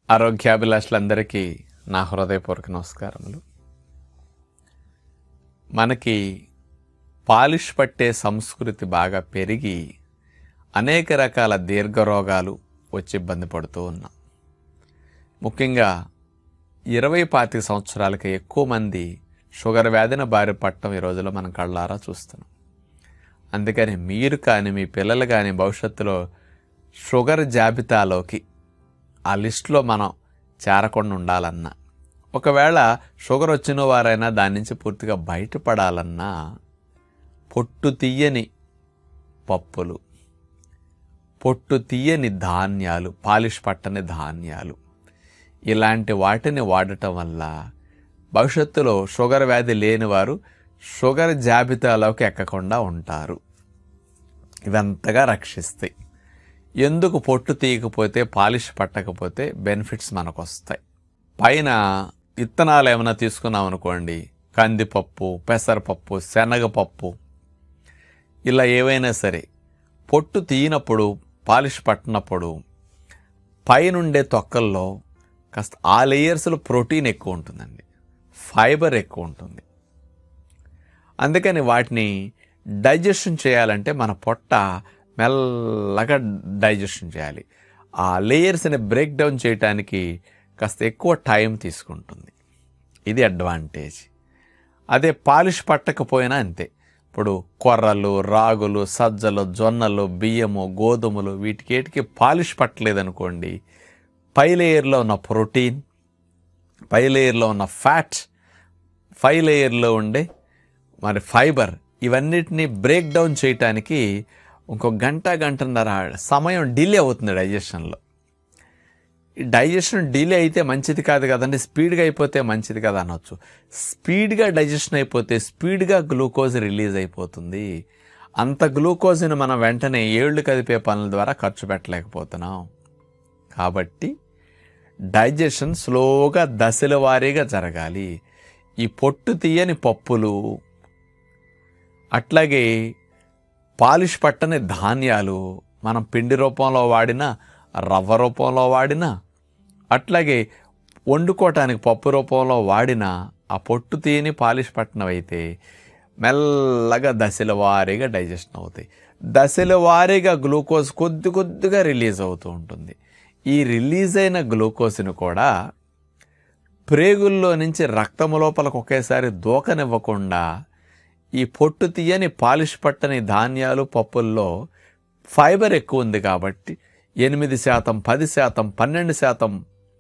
ఆరోగ్యాభిలాషులందరికీ నా హృదయపూర్వక నమస్కారములు మనకి పాలిష్ పట్టే సంస్కృతి బాగా పెరిగి అనేక రకాల దీర్ఘరోగాలు వచ్చి ఇబ్బంది పడుతూ ఉన్నాం ముఖ్యంగా ఇరవై పాతిక సంవత్సరాలకి ఎక్కువ మంది షుగర్ వ్యాధిన బారి పట్టడం ఈ రోజుల్లో మనం కళ్ళారా చూస్తున్నాం అందుకని మీరు కానీ మీ పిల్లలు కానీ భవిష్యత్తులో షుగర్ జాబితాలోకి ఆ లిస్టులో మనం చేరకుండా ఉండాలన్నా ఒకవేళ షుగర్ వచ్చిన వారైనా దాని నుంచి పూర్తిగా బయటపడాలన్నా పొట్టు తీయని పప్పులు పొట్టు తీయని ధాన్యాలు పాలిష్ పట్టని ధాన్యాలు ఇలాంటి వాటిని వాడటం వల్ల భవిష్యత్తులో షుగర్ వ్యాధి లేని వారు షుగర్ జాబితాలోకి ఎక్కకుండా ఉంటారు ఇవంతగా రక్షిస్తాయి ఎందుకు పొట్టు తీయకపోతే పాలిష్ పట్టకపోతే బెనిఫిట్స్ మనకు వస్తాయి పైన విత్తనాలు ఏమైనా తీసుకున్నాం అనుకోండి కందిపప్పు పెసరపప్పు శనగపప్పు ఇలా ఏవైనా సరే పొట్టు తీయనప్పుడు పాలిష్ పట్టినప్పుడు పైనుండే తొక్కల్లో కాస్త ఆ లేయర్స్లో ప్రోటీన్ ఎక్కువ ఉంటుందండి ఫైబర్ ఎక్కువ ఉంటుంది అందుకని వాటిని డైజెషన్ చేయాలంటే మన పొట్ట మెల్లగా డైజెషన్ చేయాలి ఆ లేయర్స్ని బ్రేక్ డౌన్ చేయడానికి కాస్త ఎక్కువ టైం తీసుకుంటుంది ఇది అడ్వాంటేజ్ అదే పాలిష్ పట్టకపోయినా అంతే ఇప్పుడు కొర్రలు రాగులు సజ్జలు జొన్నలు బియ్యము గోధుమలు వీటికేటికి పాలిష్ పట్టలేదనుకోండి పై లేయర్లో ఉన్న ప్రోటీన్ పై లేయర్లో ఉన్న ఫ్యాట్ పై లేయర్లో ఉండే మరి ఫైబర్ ఇవన్నిటిని బ్రేక్ డౌన్ చేయటానికి ఇంకో గంట గంటన్నర సమయం డిలే అవుతుంది డైజెషన్లో ఈ డైజెషన్ డిలే అయితే మంచిది కాదు కదండి స్పీడ్గా అయిపోతే మంచిది కదా అనొచ్చు స్పీడ్గా డైజెషన్ అయిపోతే స్పీడ్గా గ్లూకోజ్ రిలీజ్ అయిపోతుంది అంత గ్లూకోజ్ని మనం వెంటనే ఏళ్ళు కదిపే పనుల ద్వారా ఖర్చు పెట్టలేకపోతున్నాం కాబట్టి డైజెషన్ స్లోగా దశల వారీగా జరగాలి ఈ పొట్టు తీయని పప్పులు అట్లాగే పాలిష్ పట్టని ధాన్యాలు మనం పిండి రూపంలో వాడిన రవ్వ రూపంలో వాడిన అట్లాగే వండుకోవటానికి పప్పు రూపంలో వాడిన ఆ పొట్టు తీయని పాలిష్ పట్టినవైతే మెల్లగా దశల వారీగా డైజెషన్ అవుతాయి దశల వారీగా గ్లూకోజ్ కొద్ది కొద్దిగా రిలీజ్ అవుతూ ఉంటుంది ఈ రిలీజ్ అయిన గ్లూకోజ్ని కూడా ప్రేగుల్లో నుంచి రక్తము లోపలకు ఒకేసారి దూకనివ్వకుండా ఈ పొట్టు తీయని పాలిష్ పట్టని ధాన్యాలు పప్పుల్లో ఫైబర్ ఎక్కువ ఉంది కాబట్టి ఎనిమిది శాతం పది శాతం పన్నెండు శాతం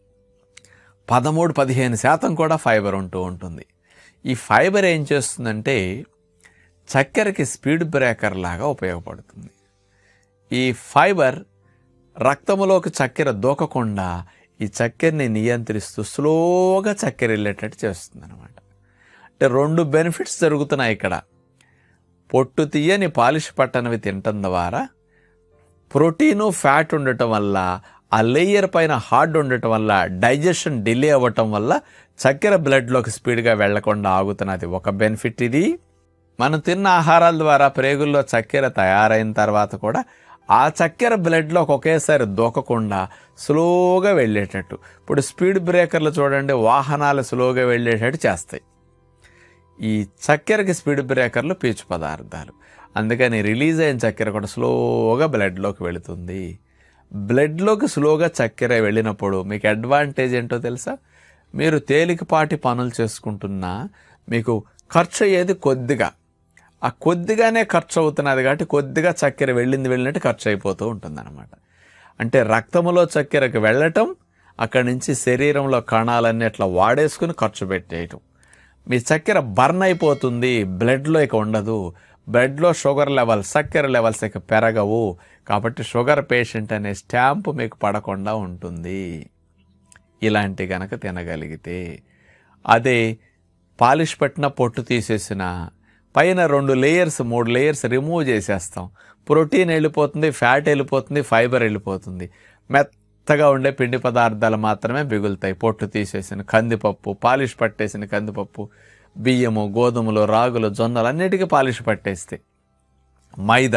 పదమూడు పదిహేను శాతం కూడా ఫైబర్ ఉంటూ ఉంటుంది ఈ ఫైబర్ ఏం చేస్తుందంటే చక్కెరకి స్పీడ్ బ్రేకర్ లాగా ఉపయోగపడుతుంది ఈ ఫైబర్ రక్తములోకి చక్కెర దూకకుండా ఈ చక్కెరని నియంత్రిస్తూ స్లోగా చక్కెర వెళ్ళేటట్టు చేస్తుంది అనమాట అంటే రెండు బెనిఫిట్స్ జరుగుతున్నాయి ఇక్కడ పొట్టు తీయని పాలిష్ పట్టనివి తినటం ద్వారా ప్రోటీను ఫ్యాట్ ఉండటం వల్ల ఆ లేయర్ పైన హార్డ్ ఉండటం వల్ల డైజెషన్ డిలే అవ్వటం వల్ల చక్కెర బ్లడ్లోకి స్పీడ్గా వెళ్లకుండా ఆగుతున్నది ఒక బెనిఫిట్ ఇది మనం తిన్న ఆహారాల ద్వారా ప్రేగుల్లో చక్కెర తయారైన తర్వాత కూడా ఆ చక్కెర బ్లడ్లోకి ఒకేసారి దూకకుండా స్లోగా వెళ్ళేటట్టు ఇప్పుడు స్పీడ్ బ్రేకర్లు చూడండి వాహనాలు స్లోగా వెళ్ళేటట్టు చేస్తాయి ఈ చక్కెరకి స్పీడ్ బ్రేకర్లు పీచు పదార్థాలు అందుకని రిలీజ్ అయిన చక్కెర కూడా స్లోగా బ్లడ్లోకి వెళుతుంది బ్లడ్లోకి స్లోగా చక్కెర వెళ్ళినప్పుడు మీకు అడ్వాంటేజ్ ఏంటో తెలుసా మీరు తేలికపాటి పనులు చేసుకుంటున్నా మీకు ఖర్చు అయ్యేది కొద్దిగా ఆ కొద్దిగానే ఖర్చు అవుతున్నది కాబట్టి కొద్దిగా చక్కెర వెళ్ళింది వెళ్ళినట్టు ఖర్చు అయిపోతూ ఉంటుందన్నమాట అంటే రక్తములో చక్కెరకు వెళ్ళటం అక్కడి నుంచి శరీరంలో కణాలన్నీ అట్లా వాడేసుకుని ఖర్చు పెట్టేయటం మీ చక్కెర బర్న్ అయిపోతుంది బ్లడ్లో ఇక ఉండదు బ్లడ్లో షుగర్ లెవెల్స్ చక్కెర లెవెల్స్ ఇక పెరగవు కాబట్టి షుగర్ పేషెంట్ అనే స్టాంపు మీకు పడకుండా ఉంటుంది ఇలాంటి గనక తినగలిగితే అదే పాలిష్ పట్టిన పొట్టు తీసేసిన పైన రెండు లేయర్స్ మూడు లేయర్స్ రిమూవ్ చేసేస్తాం ప్రోటీన్ వెళ్ళిపోతుంది ఫ్యాట్ వెళ్ళిపోతుంది ఫైబర్ వెళ్ళిపోతుంది మెత్తగా ఉండే పిండి పదార్థాలు మాత్రమే మిగులుతాయి పొట్టు తీసేసిన కందిపప్పు పాలిష్ పట్టేసిన కందిపప్పు బియ్యము గోధుమలు రాగులు జొన్నలు అన్నిటికీ పాలిష్ పట్టేస్తాయి మైదా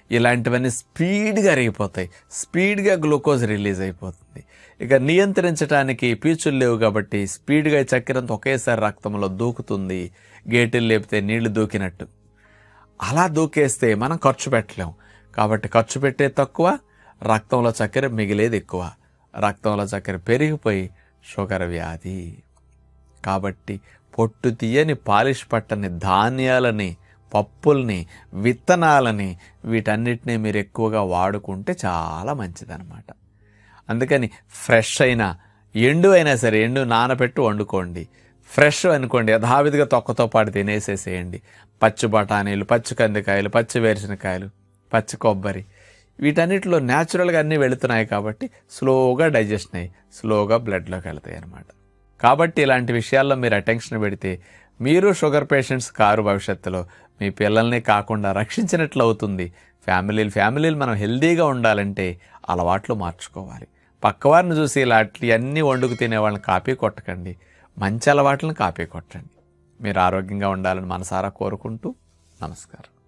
ఇలాంటివన్నీ స్పీడ్గా అరిగిపోతాయి స్పీడ్గా గ్లూకోజ్ రిలీజ్ అయిపోతుంది ఇక నియంత్రించడానికి పీచులు లేవు కాబట్టి స్పీడ్గా ఈ చక్కెరంతా ఒకేసారి రక్తంలో దూకుతుంది గేటులు లేపితే నీళ్లు దూకినట్టు అలా దూకేస్తే మనం ఖర్చు పెట్టలేం కాబట్టి ఖర్చు పెట్టే తక్కువ రక్తంలో చక్కెర మిగిలేది ఎక్కువ రక్తంలో చక్కెర పెరిగిపోయి షుగర్ వ్యాధి కాబట్టి పొట్టు తీయని పాలిష్ పట్టని ధాన్యాలని పప్పుల్ని విత్తనాలని వీటన్నిటిని మీరు ఎక్కువగా వాడుకుంటే చాలా మంచిదన్నమాట అందుకని ఫ్రెష్ అయినా ఎండు అయినా సరే ఎండు నానబెట్టి వండుకోండి ఫ్రెష్ అనుకోండి యథావిధిగా తొక్కతో పాటు తినేసేసేయండి పచ్చి బఠానీలు పచ్చి కందికాయలు పచ్చి వేరుశనకాయలు పచ్చి కొబ్బరి వీటన్నిటిలో న్యాచురల్గా అన్నీ వెళుతున్నాయి కాబట్టి స్లోగా డైజెషన్ అయ్యి స్లోగా బ్లడ్లోకి వెళ్తాయి అన్నమాట కాబట్టి ఇలాంటి విషయాల్లో మీరు అటెన్షన్ పెడితే మీరు షుగర్ పేషెంట్స్ కారు భవిష్యత్తులో మీ పిల్లల్ని కాకుండా రక్షించినట్లు అవుతుంది ఫ్యామిలీలు ఫ్యామిలీలు మనం హెల్దీగా ఉండాలంటే అలవాట్లు మార్చుకోవాలి పక్కవారిని చూసి ఇలాంటి అన్నీ వండుకు తినే వాళ్ళని కాపీ కొట్టకండి మంచి అలవాట్లను కాపీ కొట్టండి మీరు ఆరోగ్యంగా ఉండాలని మనసారా కోరుకుంటూ నమస్కారం